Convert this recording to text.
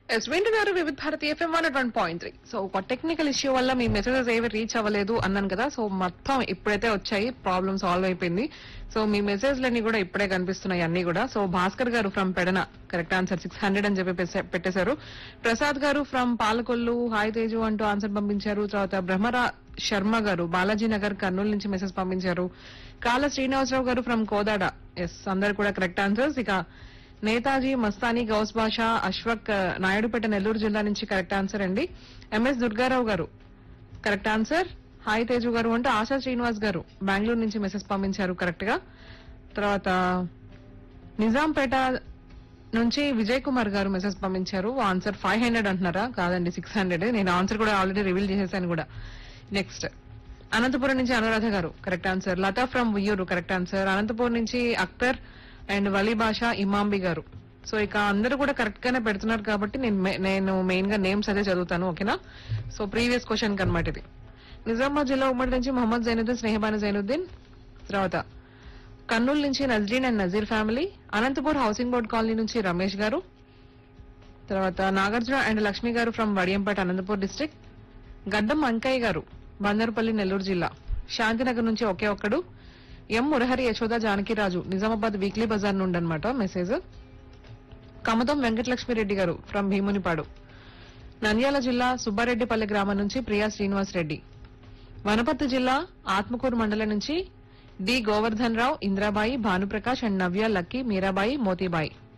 yes వింటున్నారు Vividh Bharati FM one one point three so ఒక technical issue వల్ల మీ మెసేజెస్ ఏవి రీచ్ అవ్వలేదు అన్నాను కదా సో మొత్తం ఇప్పుడైతే వచ్చాయి ప్రాబ్లమ్ సాల్వ్ అయిపోయింది సో మీ మెసేజ్లన్నీ కూడా ఇప్పుడే కనిపిస్తున్నాయి అన్ని కూడా so Bhaskar garu from Pedana correct answer six hundred అని చెప్పి పెసే- పెట్టేశారు ప్రసాద్ గారు ఫ్రమ్ పాలకొల్లు హాయ్ తేజు అంటూ ఆన్సర్ పంపించారు తర్వాత బ్రహ్మరా శర్మ గారు బాలాజీ నగర్ కర్నూలు నుంచి మెసేజ్ పంపించారు కాల శ్రీనివాసరావు గారు ఫ్రమ్ కోదాడ ఎస్ అందరు కూడా కరెక్ట్ ఆన్సర్స్ ఇక నేతాజీ మస్తానీ గౌస్ బాషా అశ్వక్ ఆ, నాయుడుపేట నెల్లూరు జిల్లా నుంచి కరెక్ట్ ఆన్సర్ అండి MS Durgarao garu correct answer hi Teju గారు అంటే ఆశా శ్రీనివాస్ గారు బెంగళూరు నుంచి మెసేజ్ పంపించారు కరెక్ట్ గా తర్వాత నిజాంపేట నుంచి విజయ్ కుమార్ గారు మెసేజ్ పంపించారు ఆన్సర్ ఫైవ్ హండ్రెడ్ అంటున్నారా కాదండి సిక్స్ హండ్రెడ్ నేను ఆన్సర్ కూడా ఆల్రెడీ రివీల్ చేసేసాను కూడా నెక్స్ట్ అనంతపురం నుంచి Anuradha garu correct answer Latha from Uyyuru correct answer Anantapur నుంచి అక్తర్ అండ్ వలీ బాషా ఇమాంబి గారు సో ఇక అందరూ కూడా కరెక్ట్ గానే పెడుతున్నారు కాబట్టి నేను మే- నేను మెయిన్ గా నేమ్స్ అదే చదువుతాను ఓకేనా సో ప్రీవియస్ క్వశ్చన్ కనమాట ఇది నిజామాబాద్ జిల్లా ఉమ్మడి నుంచి మొహమ్మద్ జైనుద్దీన్ స్నేహబాను జైనుద్దీన్ తర్వాత కర్నూలు నుంచి Nazreen and Nazeer family Anantapur housing board colony నుంచి రమేష్ గారు తర్వాత నాగార్జున అండ్ లక్ష్మి గారు ఫ్రమ్ వడియంపేట అనంతపూర్ డిస్టిక్ గడ్డం అంకయ్య గారు బందర్పల్లి నెల్లూరు జిల్లా శాంతినగర్ నుంచి ఒకే ఒక్కడు ఎం మురహరి యశోద జానకిరాజు నిజామాబాద్ వీక్లీ బజార్ నుండి అనమాట మెసేజ్ కమతం వెంకటలక్ష్మిరెడ్డి గారు ఫ్రమ్ భీమునిపాడు నంద్యాల జిల్లా సుబ్బారెడ్డిపల్లి గ్రామం నుంచి ప్రియా శ్రీనివాస్ రెడ్డి వనపర్తి జిల్లా ఆత్మకూరు మండలం నుంచి D Govardhan Rao Indrabai Bhanuprakash and Navya lucky Meerabai Motibai